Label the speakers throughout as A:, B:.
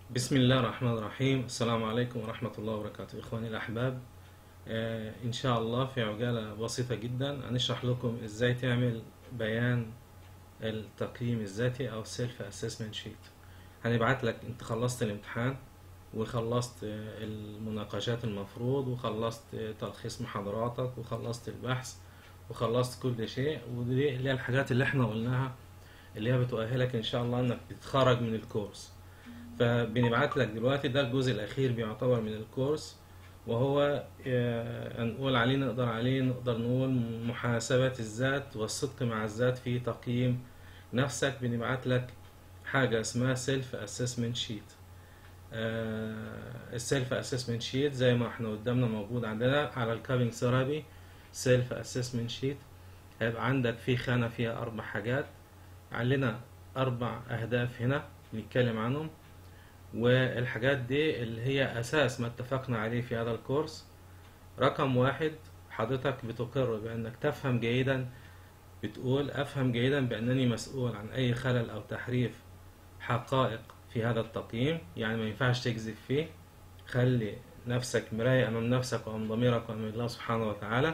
A: بسم الله الرحمن الرحيم السلام عليكم ورحمة الله وبركاته إخواني الأحباب آه إن شاء الله في عجالة بسيطة جدا هنشرح لكم إزاي تعمل بيان التقييم الذاتي أو Self Assessment Sheet هنبعت لك أنت خلصت الامتحان وخلصت آه، المناقشات المفروض وخلصت آه، تلخيص محاضراتك وخلصت البحث وخلصت كل شيء ودي اللي هي الحاجات اللي احنا قلناها اللي هي بتؤهلك إن شاء الله إنك تتخرج من الكورس فبنبعت لك دلوقتي ده الجزء الأخير بيعتبر من الكورس وهو آه، هنقول عليه نقدر عليه نقدر نقول محاسبة الذات والصدق مع الذات في تقييم نفسك بنبعت لك حاجة اسمها سيلف اسسمنت شيت السيلف اسسمنت شيت زي ما احنا قدامنا موجود عندنا على الكابينج ثيرابي سيلف اسسمنت شيت هيبقى عندك في خانة فيها أربع حاجات علينا أربع أهداف هنا نتكلم عنهم والحاجات دي اللي هي أساس ما اتفقنا عليه في هذا الكورس رقم واحد حضرتك بتقر بأنك تفهم جيدا بتقول أفهم جيدا بأنني مسؤول عن أي خلل أو تحريف حقائق في هذا التقييم يعني ما ينفعش تكذب فيه خلي نفسك مراية أمام نفسك وأمام ضميرك وأمام الله سبحانه وتعالى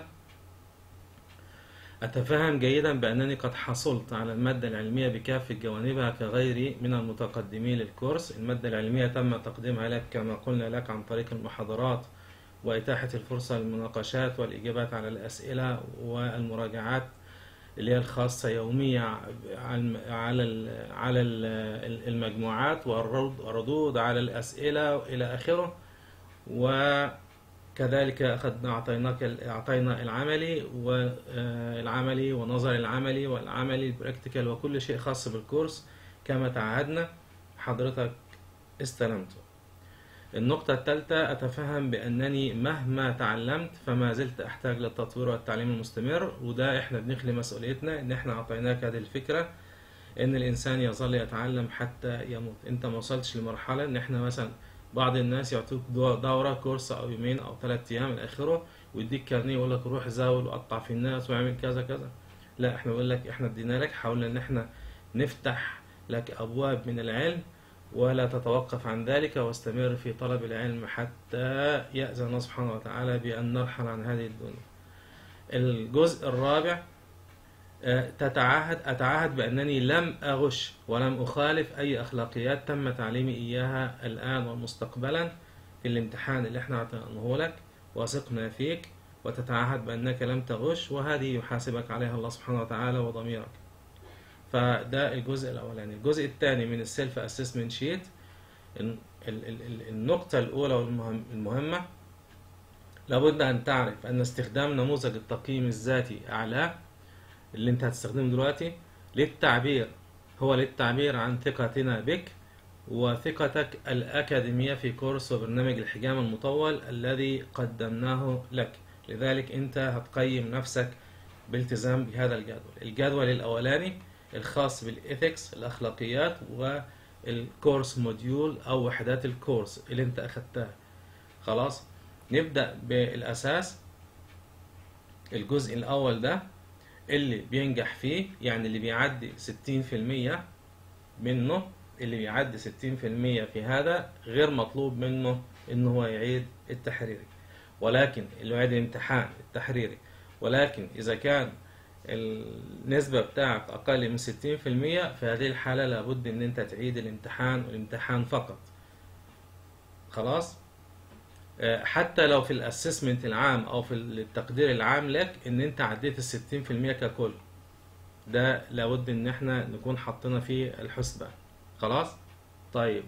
A: أتفهم جيدا بأنني قد حصلت على المادة العلمية بكافة جوانبها كغيري من المتقدمين للكورس المادة العلمية تم تقديمها لك كما قلنا لك عن طريق المحاضرات وإتاحة الفرصة للمناقشات والإجابات على الأسئلة والمراجعات اللي هي الخاصة يومية على على ال- على ال- المجموعات والرد- والردود على الأسئلة إلى آخره وكذلك أخذنا أعطيناك أعطينا العملي والعملي ونظر العملي والعملي البراكتيكال وكل شيء خاص بالكورس كما تعهدنا حضرتك استلمته النقطة الثالثة أتفهم بأنني مهما تعلمت فما زلت أحتاج للتطوير والتعليم المستمر وده إحنا بنخلي مسؤوليتنا إن إحنا أعطيناك هذه الفكرة إن الإنسان يظل يتعلم حتى يموت أنت ما وصلتش لمرحلة إن إحنا مثلا بعض الناس يعطوك دو- دورة كورس أو يومين أو ثلاثة أيام إلى آخره ويديك كارنيه يقول لك روح زاول وقطع في الناس واعمل كذا كذا لا إحنا بنقول لك إحنا ادينا لك حاولنا إن إحنا نفتح لك أبواب من العلم ولا تتوقف عن ذلك واستمر في طلب العلم حتى يأذن الله سبحانه وتعالى بأن نرحل عن هذه الدنيا الجزء الرابع آه، تتعهد أتعهد بأنني لم أغش ولم أخالف أي أخلاقيات تم تعليمي إياها الآن ومستقبلا في الامتحان اللي احنا أعطيناه لك وثقنا فيك وتتعهد بأنك لم تغش وهذه يحاسبك عليها الله سبحانه وتعالى وضميرك فده الجزء الاولاني الجزء الثاني من السيلف اسسمنت شيت النقطة الأولى والمهمة لابد أن تعرف أن استخدام نموذج التقييم الذاتي أعلاه اللي أنت هتستخدمه دلوقتي للتعبير هو للتعبير عن ثقتنا بك وثقتك الأكاديمية في كورس وبرنامج الحجام المطول الذي قدمناه لك لذلك أنت هتقيم نفسك بالتزام بهذا الجدول الجدول الأولاني الخاص بالإثكس الأخلاقيات والكورس موديول أو وحدات الكورس اللي أنت أخدتها خلاص نبدأ بالأساس الجزء الأول ده اللي بينجح فيه يعني اللي بيعدي 60% منه اللي بيعدي 60% في هذا غير مطلوب منه إن هو يعيد التحريري ولكن اللي يعيد الامتحان التحريري ولكن إذا كان النسبة بتاعك أقل من 60% في هذه الحالة لابد إن أنت تعيد الامتحان والامتحان فقط خلاص آه، حتى لو في الاسسمنت العام أو في التقدير العام لك إن أنت عديت الستين في المية ككل ده لابد إن احنا نكون حاطينها في الحسبة خلاص طيب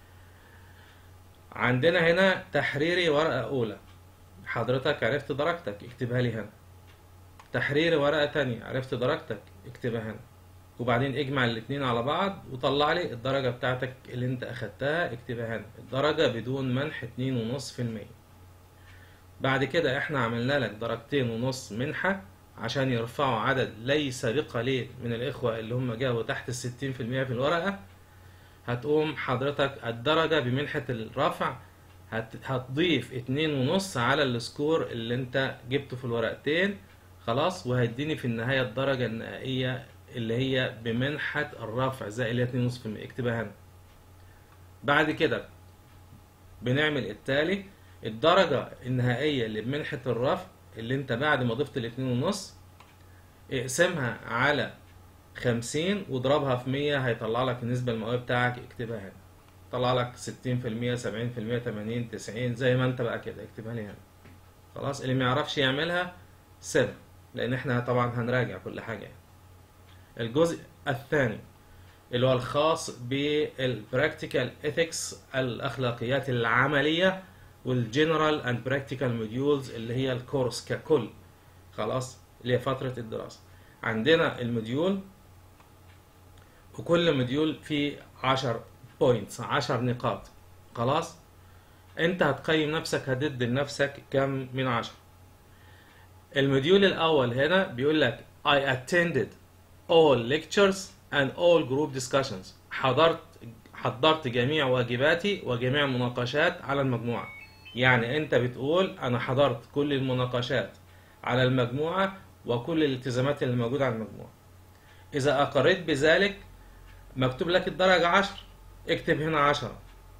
A: عندنا هنا تحريري ورقة أولى حضرتك عرفت درجتك اكتبها لي هنا تحرير ورقة تانية عرفت درجتك اكتبها هنا وبعدين اجمع الاتنين على بعض وطلع لي الدرجة بتاعتك اللي انت اخدتها اكتبها هنا الدرجة بدون منح اتنين ونص في المية بعد كده احنا عملنا لك درجتين ونص منحة عشان يرفعوا عدد ليس بقليل من الإخوة اللي هم جابوا تحت الستين في المية في الورقة هتقوم حضرتك الدرجة بمنحة الرفع هت- هتضيف اتنين ونص على السكور اللي انت جبته في الورقتين خلاص وهيديني في النهاية الدرجة النهائية اللي هي بمنحة الرفع زي اللي هي 2.5% اكتبها هنا بعد كده بنعمل التالي الدرجة النهائية اللي بمنحة الرفع اللي انت بعد ما ضفت الاتنين ونص اقسمها على خمسين واضربها في مية هيطلع لك النسبة المئوية بتاعك اكتبها هنا طلع لك ستين في المية سبعين في المية تمانين تسعين زي ما انت بقى كده اكتبها لي هنا خلاص اللي ما يعرفش يعملها سيبها لان احنا طبعا هنراجع كل حاجة يعني. الجزء الثاني اللي هو الخاص بالبراكتيكال ايثكس الاخلاقيات العمليه والجنرال اند براكتيكال موديولز اللي هي الكورس ككل خلاص اللي هي فتره الدراسه عندنا الموديول وكل موديول فيه 10 بوينتس 10 نقاط خلاص انت هتقيم نفسك هتدي لنفسك كم من 10 الموديول الاول هنا بيقول لك I attended all lectures and all group discussions حضرت حضرت جميع واجباتي وجميع المناقشات على المجموعة يعني انت بتقول انا حضرت كل المناقشات على المجموعة وكل الالتزامات اللي موجودة على المجموعة اذا اقريت بذلك مكتوب لك الدرجة عشر اكتب هنا عشرة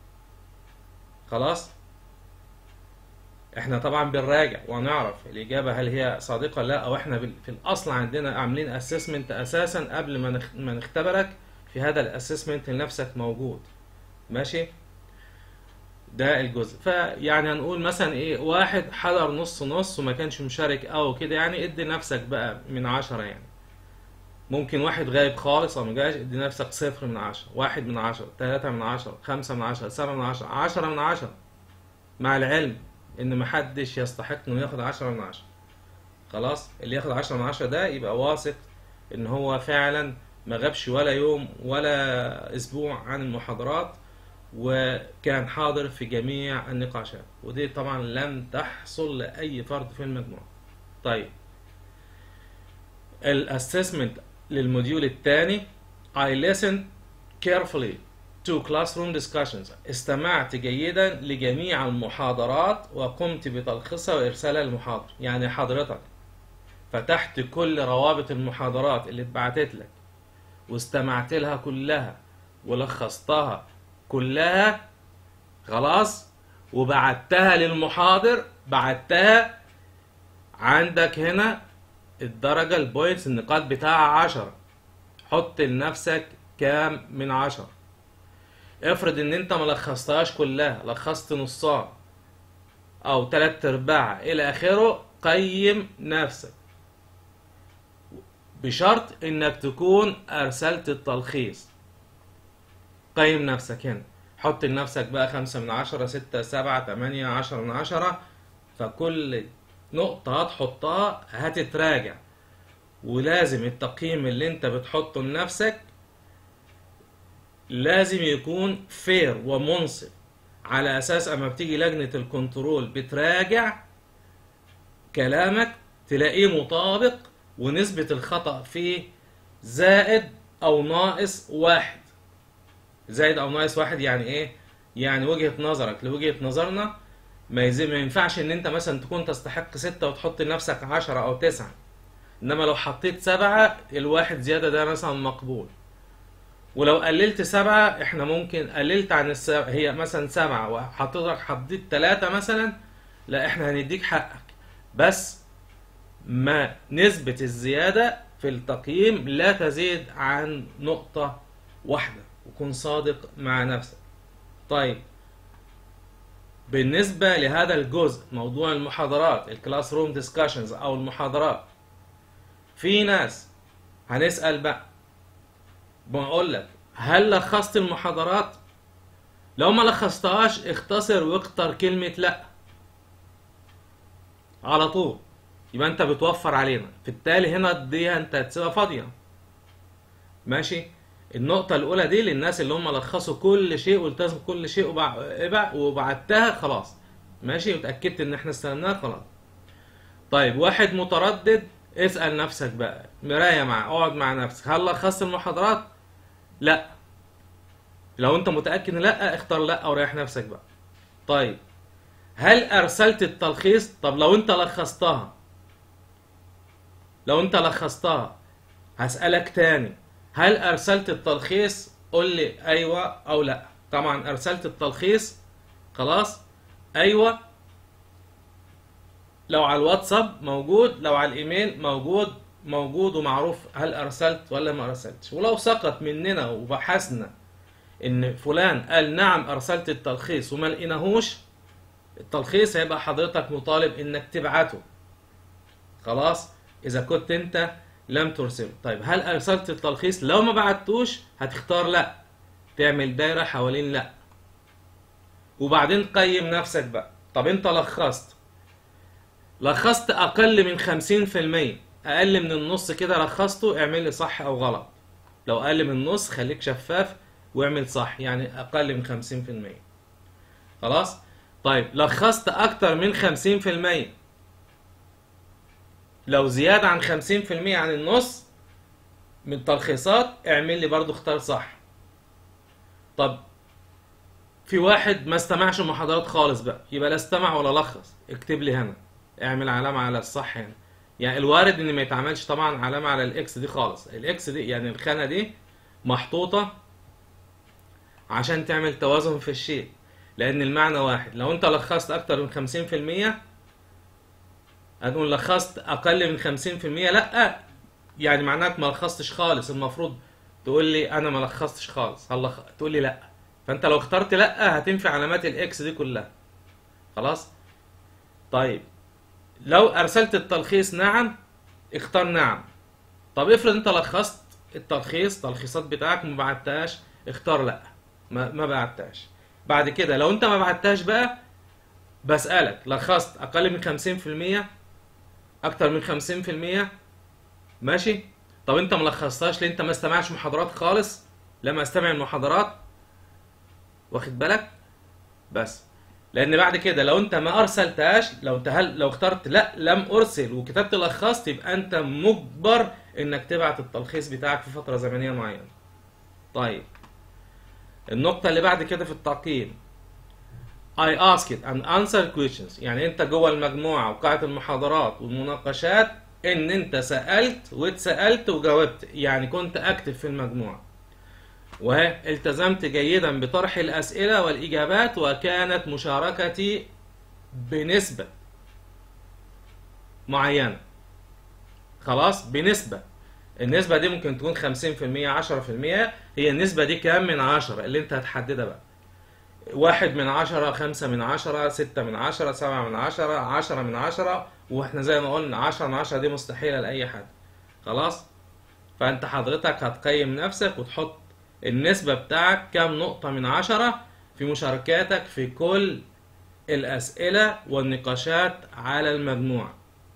A: خلاص احنا طبعا بنراجع ونعرف الاجابه هل هي صادقه ولا لا او احنا بال- في الاصل عندنا عاملين اسسمنت اساسا قبل ما نخ- ما نختبرك في هذا الاسسمنت لنفسك موجود ماشي ده الجزء فيعني هنقول مثلا ايه واحد حضر نص نص وما كانش مشارك او كده يعني ادي نفسك بقى من عشرة يعني ممكن واحد غايب خالص او مجاش ادي نفسك صفر من عشرة واحد من عشرة تلاتة من عشرة خمسة من عشرة سبعة من عشرة عشرة من عشرة مع العلم ان محدش يستحق انه ياخد عشرة من عشرة خلاص اللي ياخد عشرة من عشرة ده يبقى واثق ان هو فعلا ما غابش ولا يوم ولا اسبوع عن المحاضرات وكان حاضر في جميع النقاشات ودي طبعا لم تحصل لاي فرد في المجموعة طيب الاسسمنت للموديول الثاني I listened carefully to classroom discussions استمعت جيدا لجميع المحاضرات وقمت بتلخيصها وارسالها للمحاضر يعني حضرتك فتحت كل روابط المحاضرات اللي اتبعتت لك واستمعت لها كلها ولخصتها كلها خلاص وبعتها للمحاضر بعتها عندك هنا الدرجة البوينتس النقاط بتاعها عشرة حط لنفسك كام من عشرة افرض ان انت ما لخصتهاش كلها لخصت نصها او تلات ارباع الى اخره قيم نفسك بشرط انك تكون ارسلت التلخيص قيم نفسك هنا حط لنفسك بقى خمسة من عشرة ستة سبعة تمانية عشرة من عشرة فكل نقطة هتحطها هتتراجع ولازم التقييم اللي انت بتحطه لنفسك لازم يكون فير ومنصف على اساس اما بتيجي لجنة الكنترول بتراجع كلامك تلاقيه مطابق ونسبة الخطأ فيه زائد او ناقص واحد زائد او ناقص واحد يعني ايه يعني وجهة نظرك لوجهة نظرنا ما يزي ما ينفعش ان انت مثلا تكون تستحق ستة وتحط لنفسك عشرة او تسعة انما لو حطيت سبعة الواحد زيادة ده مثلا مقبول ولو قللت سبعة احنا ممكن قللت عن السبعة هي مثلا سبعة وحطيتك حطيت تلاتة مثلا لا احنا هنديك حقك بس ما نسبة الزيادة في التقييم لا تزيد عن نقطة واحدة وكن صادق مع نفسك طيب بالنسبة لهذا الجزء موضوع المحاضرات الكلاس روم ديسكشنز أو المحاضرات في ناس هنسأل بقى بقول لك هل لخصت المحاضرات لو ما لخصتهاش اختصر واختر كلمة لا على طول يبقى انت بتوفر علينا في التالي هنا دي انت هتسيبها فاضية ماشي النقطة الأولى دي للناس اللي هم لخصوا كل شيء والتزموا كل شيء وبع... وبعتها خلاص ماشي وتأكدت إن إحنا استلمناها خلاص. طيب واحد متردد اسأل نفسك بقى مراية مع اقعد مع نفسك هل لخصت المحاضرات؟ لا. لو أنت متأكد إن لا اختار لا وريح نفسك بقى. طيب هل أرسلت التلخيص؟ طب لو أنت لخصتها لو أنت لخصتها هسألك تاني هل ارسلت التلخيص قول لي ايوه او لا طبعا ارسلت التلخيص خلاص ايوه لو على الواتساب موجود لو على الايميل موجود موجود ومعروف هل ارسلت ولا ما ارسلتش ولو سقط مننا وبحثنا ان فلان قال نعم ارسلت التلخيص وما لقيناهوش التلخيص هيبقى حضرتك مطالب انك تبعته خلاص اذا كنت انت لم ترسله طيب هل ارسلت التلخيص لو ما بعتوش هتختار لا تعمل دايره حوالين لا وبعدين قيم نفسك بقى طب انت لخصت لخصت اقل من 50% اقل من النص كده لخصته اعمل لي صح او غلط لو اقل من النص خليك شفاف واعمل صح يعني اقل من 50% خلاص طيب لخصت اكتر من 50% لو زيادة عن 50% عن النص من تلخيصات اعمل لي برضو اختار صح طب في واحد ما استمعش المحاضرات خالص بقى يبقى لا استمع ولا لخص اكتب لي هنا اعمل علامة على الصح هنا يعني الوارد ان ما يتعملش طبعا علامة على الاكس دي خالص الاكس دي يعني الخانة دي محطوطة عشان تعمل توازن في الشيء لان المعنى واحد لو انت لخصت اكتر من 50% هنقول لخصت اقل من 50% لا يعني معناك ما لخصتش خالص المفروض تقول لي انا ما لخصتش خالص هل لخ... تقول لي لا فانت لو اخترت لا هتنفي علامات الاكس دي كلها خلاص طيب لو ارسلت التلخيص نعم اختار نعم طب افرض انت لخصت التلخيص التلخيصات بتاعك ما بعتهاش اختار لا ما ما بعتهاش بعد كده لو انت ما بعتهاش بقى بسألك لخصت اقل من 50% اكتر من 50% ماشي طب انت ما لخصتهاش ليه انت ما استمعش محاضرات خالص لما استمع المحاضرات واخد بالك بس لان بعد كده لو انت ما ارسلتهاش لو انت هل لو اخترت لا لم ارسل وكتبت لخصت يبقى انت مجبر انك تبعت التلخيص بتاعك في فتره زمنيه معينه طيب النقطه اللي بعد كده في التعقيم I ask it and answer questions يعني انت جوه المجموعة وقاعة المحاضرات والمناقشات ان انت سألت واتسألت وجاوبت يعني كنت اكتف في المجموعة والتزمت جيدا بطرح الأسئلة والإجابات وكانت مشاركتي بنسبة معينة خلاص بنسبة النسبة دي ممكن تكون 50% 10% هي النسبة دي كام من عشرة اللي انت هتحددها بقى واحد من عشرة خمسة من عشرة ستة من عشرة سبعة من عشرة عشرة من عشرة واحنا زي ما قلنا عشرة من عشرة دي مستحيلة لأي حد خلاص فانت حضرتك هتقيم نفسك وتحط النسبة بتاعك كام نقطة من عشرة في مشاركاتك في كل الأسئلة والنقاشات على المجموعة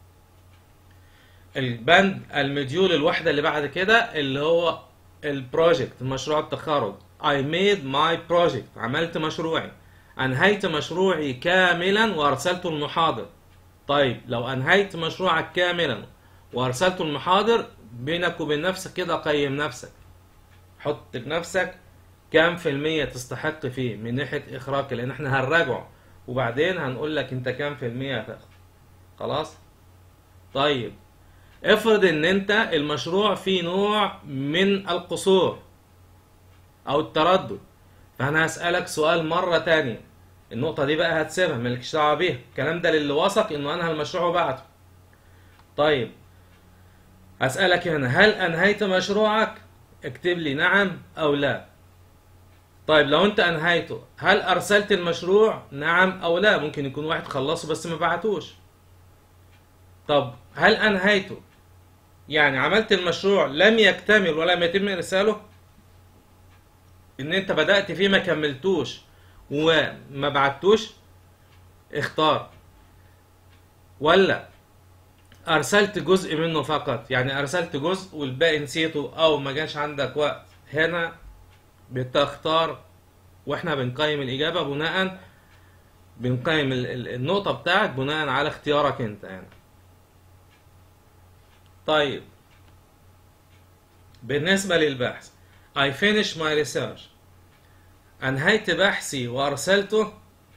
A: البند المديول الوحدة اللي بعد كده اللي هو البروجكت مشروع التخرج I made my project عملت مشروعي أنهيت مشروعي كاملا وأرسلته المحاضر طيب لو أنهيت مشروعك كاملا وأرسلته المحاضر بينك وبين نفسك كده قيم نفسك حط لنفسك كام في المية تستحق فيه من ناحية إخراجك لأن احنا هنراجعه وبعدين هنقول لك أنت كام في المية هتاخد خلاص طيب افرض ان انت المشروع فيه نوع من القصور او التردد فانا هسألك سؤال مرة تانية النقطة دي بقى هتسيبها مالكش دعوة بيها الكلام ده للي وثق انه انهى المشروع وبعته طيب هسألك هنا هل انهيت مشروعك اكتب لي نعم او لا طيب لو انت انهيته هل ارسلت المشروع نعم او لا ممكن يكون واحد خلصه بس ما بعتوش طب هل انهيته يعني عملت المشروع لم يكتمل ولم يتم ارساله ان انت بدأت فيه ما كملتوش وما بعتوش اختار ولا ارسلت جزء منه فقط يعني ارسلت جزء والباقي نسيته او ما جاش عندك وقت هنا بتختار واحنا بنقيم الاجابه بناء بنقيم ال- ال- النقطه بتاعك بناء على اختيارك انت يعني طيب بالنسبه للبحث I finished my research أنهيت بحثي وأرسلته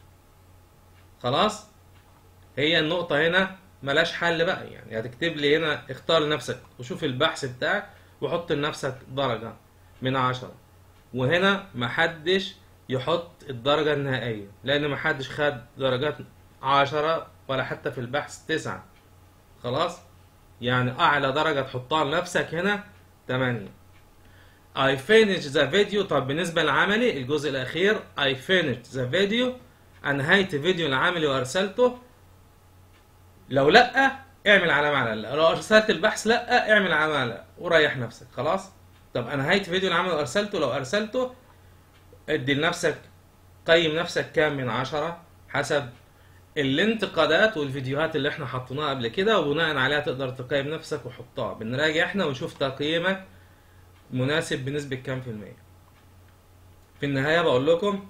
A: خلاص هي النقطة هنا ملاش حل بقى يعني هتكتب لي هنا اختار لنفسك وشوف البحث بتاعك وحط لنفسك درجة من عشرة وهنا محدش يحط الدرجة النهائية لأن محدش خد درجات عشرة ولا حتى في البحث تسعة خلاص يعني أعلى درجة تحطها لنفسك هنا تمانية I finished the video طب بالنسبة للعملي الجزء الأخير I finished the video أنهيت فيديو العملي وأرسلته لو لأ اعمل علامة على لا لو أرسلت البحث لأ اعمل علامة على لا وريح نفسك خلاص طب أنهيت فيديو العمل وأرسلته لو أرسلته ادي لنفسك قيم نفسك كام من عشرة حسب الانتقادات والفيديوهات اللي احنا حطيناها قبل كده وبناء عليها تقدر تقيم نفسك وحطها بنراجع احنا ونشوف تقييمك مناسب بنسبة كام في المية في النهاية بقول لكم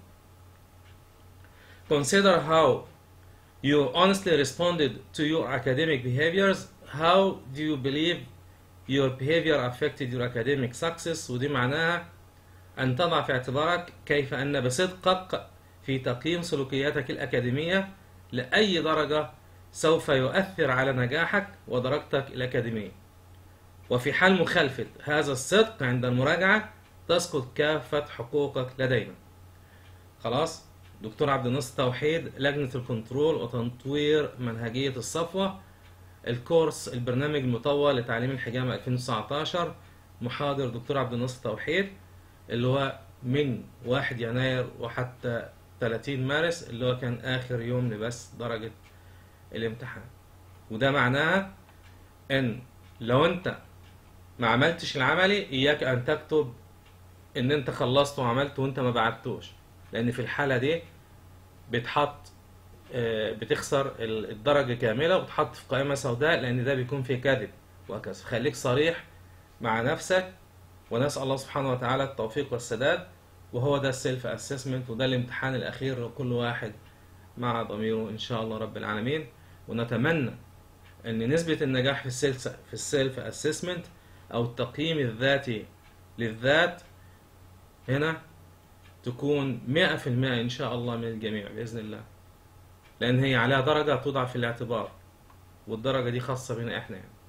A: consider how you honestly responded to your academic behaviors how do you believe your behavior affected your academic success ودي معناها أن تضع في اعتبارك كيف أن بصدقك في تقييم سلوكياتك الأكاديمية لأي درجة سوف يؤثر على نجاحك ودرجتك الأكاديمية وفي حال مخالفة هذا الصدق عند المراجعة تسقط كافة حقوقك لدينا خلاص دكتور عبد الناصر توحيد لجنة الكنترول وتطوير منهجية الصفوة الكورس البرنامج المطول لتعليم الحجامة 2019 محاضر دكتور عبد الناصر توحيد اللي هو من 1 يناير وحتى 30 مارس اللي هو كان آخر يوم لبس درجة الامتحان وده معناها ان لو انت ما عملتش العملي اياك ان تكتب ان انت خلصت وعملت وانت ما بعتوش لان في الحالة دي بتحط آه، بتخسر ال- الدرجة كاملة وتحط في قائمة سوداء لان ده بيكون فيه كذب وهكذا خليك صريح مع نفسك ونسأل الله سبحانه وتعالى التوفيق والسداد وهو ده السيلف اسسمنت وده الامتحان الاخير لكل واحد مع ضميره ان شاء الله رب العالمين ونتمنى ان نسبة النجاح في السيلف في السيلف اسسمنت او التقييم الذاتي للذات هنا تكون 100% ان شاء الله من الجميع باذن الله لان هي عليها درجة توضع في الاعتبار والدرجة دي خاصة بنا احنا يعني